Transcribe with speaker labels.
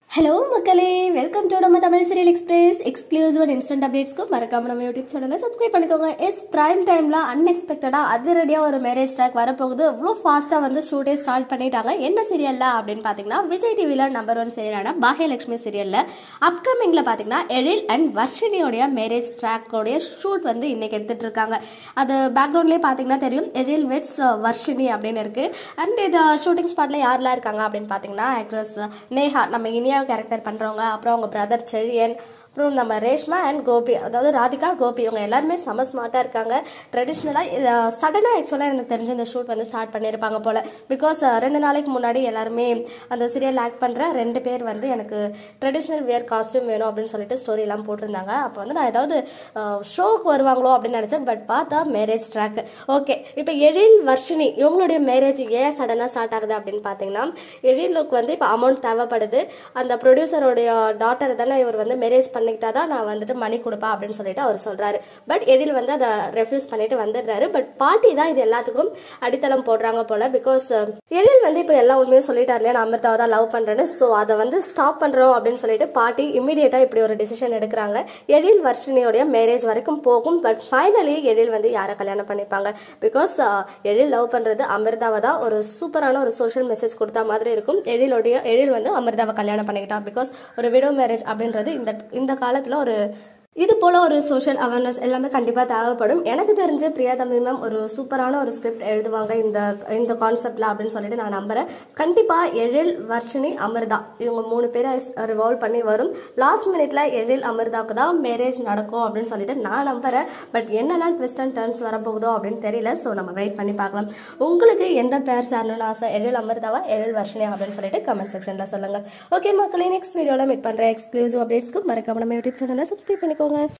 Speaker 1: hello மக்களே welcome to நம்ம Tamil serial express exclusive and instant அப்டேட்ஸ்க்கு மறக்காம நம்ம யூடியூப் சேனலை சப்ஸ்கிரைப் பண்ணிக்கோங்க எஸ் பிரைம் டைம்ல அன்எக்ஸ்பெக்டடா அதிரடியாக ஒரு மேரேஜ் ட்ராக் வரப்போகுது இவ்வளோ ஃபாஸ்ட்டாக வந்து ஷூட்டே ஸ்டார்ட் பண்ணிட்டாங்க என்ன சீரியல்ல அப்படின்னு பார்த்தீங்கன்னா விஜய் டிவியில் நம்பர் ஒன் சீரியலான பாகியலட்சுமி சீரியலில் அப்கமிங்கில் பார்த்தீங்கன்னா எழில் அண்ட் வர்ஷினியோடைய மேரேஜ் ட்ராக்கோடைய ஷூட் வந்து இன்னைக்கு எடுத்துட்டு இருக்காங்க அது பேக்ரவுண்ட்லேயே பார்த்தீங்கன்னா தெரியும் எழில் வெட்ஸ் வர்ஷினி அப்படின்னு இருக்கு அண்ட் இது ஷூட்டிங் ஸ்பாட்ல யாரெல்லாம் இருக்காங்க அப்படின்னு பார்த்தீங்கன்னா ஆக்ட்ரஸ் நேஹா நம்ம இனியா கேரக்டர் பண்றவங்க அப்புறம் அவங்க பிரதர் செழியன் அப்புறம் நம்ம ரேஷ்மா அண்ட் கோபி அதாவது ராதிகா கோபி இவங்க எல்லாருமே செம ஸ்மார்ட்டாக இருக்காங்க ட்ரெடிஷ்னலாக சடனாக ஆக்சுவலாக எனக்கு தெரிஞ்ச இந்த ஷூட் வந்து ஸ்டார்ட் பண்ணியிருப்பாங்க போல் பிகாஸ் ரெண்டு நாளைக்கு முன்னாடி எல்லாருமே அந்த சீரியல் ஆக்ட் பண்ணுற ரெண்டு பேர் வந்து எனக்கு ட்ரெடிஷ்னல் வேர் காஸ்டியூம் வேணும் அப்படின்னு சொல்லிட்டு ஸ்டோரி எல்லாம் போட்டிருந்தாங்க அப்போ வந்து நான் ஏதாவது ஷோக்கு வருவாங்களோ அப்படின்னு நினச்சேன் பட் பார்த்தா மேரேஜ் ட்ராக் ஓகே இப்போ எழில் வர்ஷினி இவங்களுடைய மேரேஜ் ஏன் சடனாக ஸ்டார்ட் ஆகுது அப்படின்னு பார்த்தீங்கன்னா எழிலுக்கு வந்து இப்போ அமௌண்ட் தேவைப்படுது அந்த ப்ரொடியூசருடைய டாட்டர் தானே இவர் வந்து மேரேஜ் பண்ணிக்கிட்டா தான் நான் வந்துட்டு மணி கொடுப்பேன் அப்படின்னு சொல்லிட்டு அவர் சொல்றாரு பட் எழில் வந்து அதை ரெஃப்யூஸ் பண்ணிட்டு வந்துடுறாரு பட் பாட்டி தான் இது எல்லாத்துக்கும் அடித்தளம் போடுறாங்க போல பிகாஸ் எழில் வந்து இப்போ எல்லா உண்மையும் சொல்லிட்டாரு இல்லையா நான் அமிர்தாவை தான் லவ் பண்றேன்னு ஸோ அதை வந்து ஸ்டாப் பண்றோம் அப்படின்னு சொல்லிட்டு பாட்டி இமீடியட்டா இப்படி ஒரு டிசிஷன் எடுக்கிறாங்க எழில் வர்ஷினியோடைய மேரேஜ் வரைக்கும் போகும் பட் ஃபைனலி எழில் வந்து யாரை கல்யாணம் பண்ணிப்பாங்க பிகாஸ் எழில் லவ் பண்றது அமிர்தாவை தான் ஒரு சூப்பரான ஒரு சோஷியல் மெசேஜ் கொடுத்த மாதிரி இருக்கும் எழிலுடைய எழில் வந்து அமிர்தாவை கல்யாணம் பண்ணிக்கிட்டா பிகாஸ் ஒரு விடோ மேரேஜ் அப்படின்றது இந்த இந்த காலத்துல ஒரு இது போல ஒரு சோஷியல் அவேர்னஸ் எல்லாமே கண்டிப்பாக தேவைப்படும் எனக்கு தெரிஞ்சு பிரியா தம்பி மேம் ஒரு சூப்பரான ஒரு ஸ்கிரிப்ட் எழுதுவாங்க இந்த இந்த கான்செப்ட்ல அப்படின்னு சொல்லிட்டு நான் நம்புறேன் கண்டிப்பாக எழில் வர்ஷினி அமிர்தா இவங்க மூணு பேரை ரிவால்வ் பண்ணி வரும் லாஸ்ட் மினிட்ல எழில் அமிர்தாவுக்கு தான் மேரேஜ் நடக்கும் அப்படின்னு சொல்லிட்டு நான் நம்புறேன் பட் என்னெல்லாம் ட்விஸ்ட் அண்ட் டர்ன்ஸ் வரப்போகுதோ அப்படின்னு தெரியல ஸோ நம்ம வெயிட் பண்ணி பார்க்கலாம் உங்களுக்கு எந்த பேர் சேரணும்னு ஆசை எழில் அமிர்தாவா எழில் வர்ஷினி அப்படின்னு சொல்லிட்டு கமெண்ட் செக்ஷன்ல சொல்லுங்க ஓகே மக்களே நெக்ஸ்ட் வீடியோல மீட் பண்றேன் எக்ஸ்க்ளூசிவ் அப்டேட்ஸ்க்கு மறக்காம நம்ம யூடியூப் சேனலை சப்ஸ்கிரைப் பண்ணிக்கோங்க